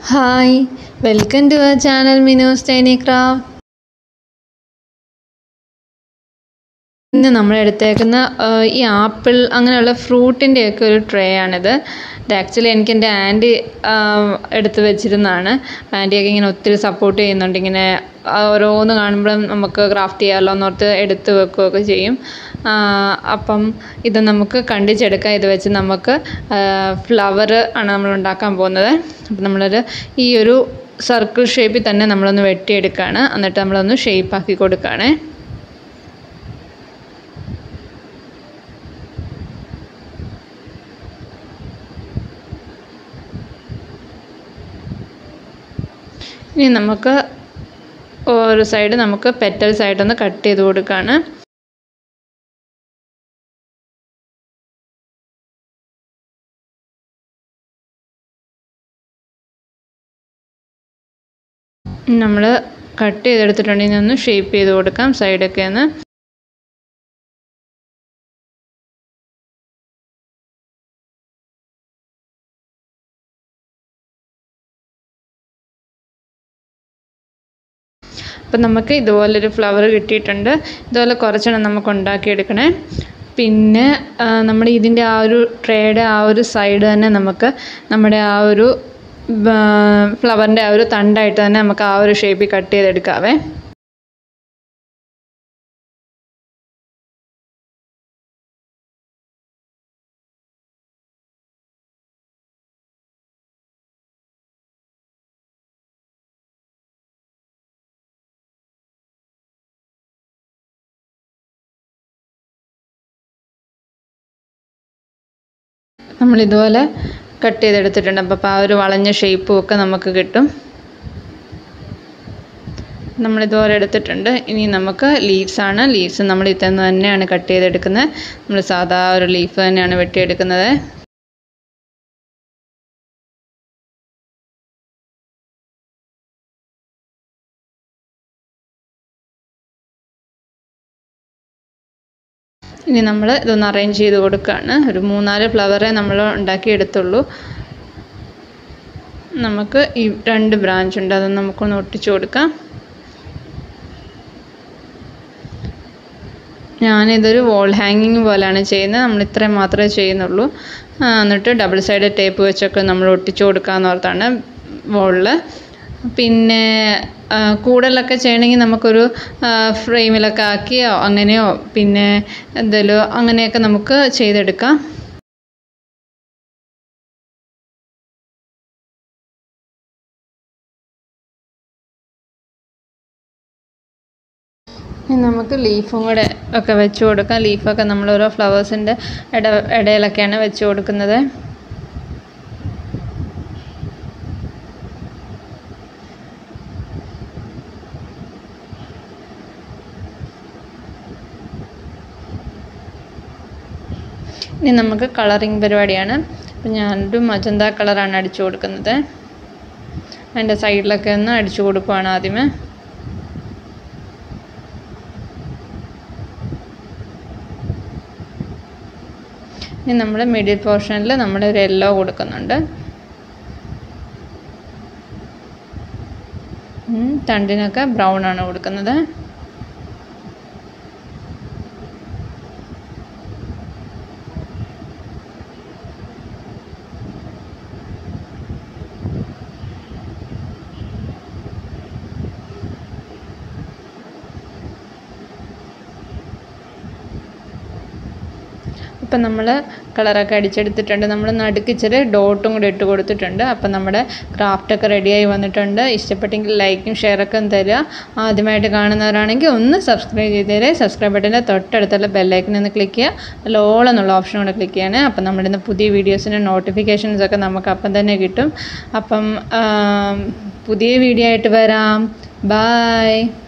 hi welcome to our channel Minos tiny craft ഇന്ന് നമ്മൾ എടുത്തേക്കുന്ന ആ, ഈ ആപ്പിൾ അങ്ങനെയുള്ള ഫ്രൂട്ടിൻ്റെയൊക്കെ ഒരു ട്രേ ആണിത് ഇത് ആക്ച്വലി എനിക്ക് എൻ്റെ ആൻറ്റി എടുത്ത് വെച്ചിരുന്നതാണ് ആൻറ്റിയൊക്കെ ഇങ്ങനെ ഒത്തിരി സപ്പോർട്ട് ചെയ്യുന്നുണ്ട് ഇങ്ങനെ ആ, ഓരോന്ന് കാണുമ്പോഴും നമുക്ക് ക്രാഫ്റ്റ് ചെയ്യാമല്ലോ എന്നോർത്ത് എടുത്ത് വെക്കുകയൊക്കെ ചെയ്യും ആ, അപ്പം ഇത് നമുക്ക് കണ്ടിച്ചെടുക്കാം ഇത് വെച്ച് നമുക്ക് ഫ്ലവർ ആണ് നമ്മൾ ഉണ്ടാക്കാൻ പോകുന്നത് അപ്പം നമ്മളൊരു ഈ ഒരു സർക്കിൾ ഷേപ്പിൽ തന്നെ നമ്മളൊന്ന് വെട്ടിയെടുക്കുകയാണ് എന്നിട്ട് നമ്മളൊന്ന് ഷേപ്പാക്കി കൊടുക്കുകയാണേ ഇനി നമുക്ക് ഒരു സൈഡ് നമുക്ക് പെറ്റൽസ് ആയിട്ടൊന്ന് കട്ട് ചെയ്ത് കൊടുക്കുകയാണ് നമ്മൾ കട്ട് ചെയ്തെടുത്തിട്ടുണ്ടെങ്കിൽ ഒന്ന് ഷേപ്പ് ചെയ്ത് കൊടുക്കാം സൈഡൊക്കെ ഒന്ന് അപ്പം നമുക്ക് ഇതുപോലൊരു ഫ്ലവർ കിട്ടിയിട്ടുണ്ട് ഇതുപോലെ കുറച്ചെണ്ണം നമുക്ക് ഉണ്ടാക്കിയെടുക്കണേ പിന്നെ ആ, നമ്മുടെ ഇതിൻ്റെ ആ ഒരു ട്രേയുടെ ആ ഒരു സൈഡ് തന്നെ നമുക്ക് നമ്മുടെ ആ ഒരു ഫ്ലവറിൻ്റെ ആ ഒരു തണ്ടായിട്ട് തന്നെ നമുക്ക് ആ ഒരു ഷേപ്പിൽ കട്ട് ചെയ്തെടുക്കാവേ നമ്മൾ ഇതുപോലെ കട്ട് ചെയ്തെടുത്തിട്ടുണ്ട് അപ്പോൾ ആ ഒരു വളഞ്ഞ ഷേപ്പും ഒക്കെ നമുക്ക് കിട്ടും നമ്മളിതുപോലെ എടുത്തിട്ടുണ്ട് ഇനി നമുക്ക് ലീവ്സ് ആണ് ലീവ്സ് നമ്മൾ ഇതിൽ നിന്ന് തന്നെയാണ് കട്ട് ചെയ്തെടുക്കുന്നത് നമ്മൾ സാധാ ഒരു ലീഫ് തന്നെയാണ് വെട്ടിയെടുക്കുന്നത് ഇനി നമ്മൾ ഇതൊന്ന് അറേഞ്ച് ചെയ്ത് കൊടുക്കുകയാണ് ഒരു മൂന്നാല് ഫ്ലവറേ നമ്മൾ ഉണ്ടാക്കിയെടുത്തുള്ളൂ നമുക്ക് ഈ രണ്ട് ബ്രാഞ്ച് ഉണ്ട് അതൊന്ന് നമുക്കൊന്ന് ഒട്ടിച്ചു കൊടുക്കാം ഞാനിതൊരു വോൾ ഹാങ്ങിങ് പോലെയാണ് ചെയ്യുന്നത് നമ്മൾ ഇത്രയും മാത്രമേ ചെയ്യുന്നുള്ളൂ ആ, എന്നിട്ട് ഡബിൾ സൈഡ് ടേപ്പ് വെച്ചൊക്കെ നമ്മൾ ഒട്ടിച്ചു കൊടുക്കാമെന്ന് ഓർത്താണ് വോളിൽ പിന്നെ ആ, കൂടുതലൊക്കെ ചെയ്യണമെങ്കിൽ നമുക്കൊരു ഫ്രെയിമിലൊക്കെ ആക്കിയോ അങ്ങനെയോ പിന്നെ എന്തെങ്കിലും അങ്ങനെയൊക്കെ നമുക്ക് ചെയ്തെടുക്കാം ഇനി നമുക്ക് ലീഫും കൂടെ ഒക്കെ വെച്ച് കൊടുക്കാം ലീഫൊക്കെ നമ്മൾ ഓരോ ഫ്ലവേഴ്സിൻ്റെ ഇട ഇടയിലൊക്കെയാണ് വെച്ച് കൊടുക്കുന്നത് ഇനി നമുക്ക് കളറിങ് പരിപാടിയാണ് അപ്പം ഞാനൊരു മജന്ത കളറാണ് അടിച്ചു കൊടുക്കുന്നത് അതിൻ്റെ സൈഡിലൊക്കെ ഒന്ന് അടിച്ചു കൊടുക്കുവാണ് ആദ്യമേ ഇനി നമ്മൾ മിഡിൽ പോർഷനിൽ നമ്മൾ ഒരു യെല്ലോ കൊടുക്കുന്നുണ്ട് ഉം, തണ്ടിനൊക്കെ ബ്രൗൺ ആണ് കൊടുക്കുന്നത് അപ്പം നമ്മൾ കളറൊക്കെ അടിച്ചെടുത്തിട്ടുണ്ട് നമ്മൾ നടുക്ക് ഇച്ചിരി ഡോട്ടും കൂടി ഇട്ട് കൊടുത്തിട്ടുണ്ട് അപ്പം നമ്മുടെ ക്രാഫ്റ്റൊക്കെ റെഡിയായി വന്നിട്ടുണ്ട് ഇഷ്ടപ്പെട്ടെങ്കിൽ ലൈക്കും ഷെയറൊക്കെ ഒന്ന് തരിക ആദ്യമായിട്ട് കാണുന്നവരാണെങ്കിൽ ഒന്ന് സബ്സ്ക്രൈബ് ചെയ്ത് തരേ സബ്സ്ക്രൈബ് ബട്ടൻ്റെ തൊട്ടടുത്തുള്ള ബെല്ലൈക്കൻ ഒന്ന് ക്ലിക്ക് ചെയ്യുക ലോൾ എന്നുള്ള ഓപ്ഷൻ കൂടെ ക്ലിക്ക് ചെയ്യണേ അപ്പം നമ്മുടെ ഇന്ന് പുതിയ വീഡിയോസിൻ്റെ നോട്ടിഫിക്കേഷൻസ് ഒക്കെ നമുക്ക് അപ്പം തന്നെ കിട്ടും അപ്പം ആം, പുതിയ വീഡിയോ ആയിട്ട് വരാം ബായ്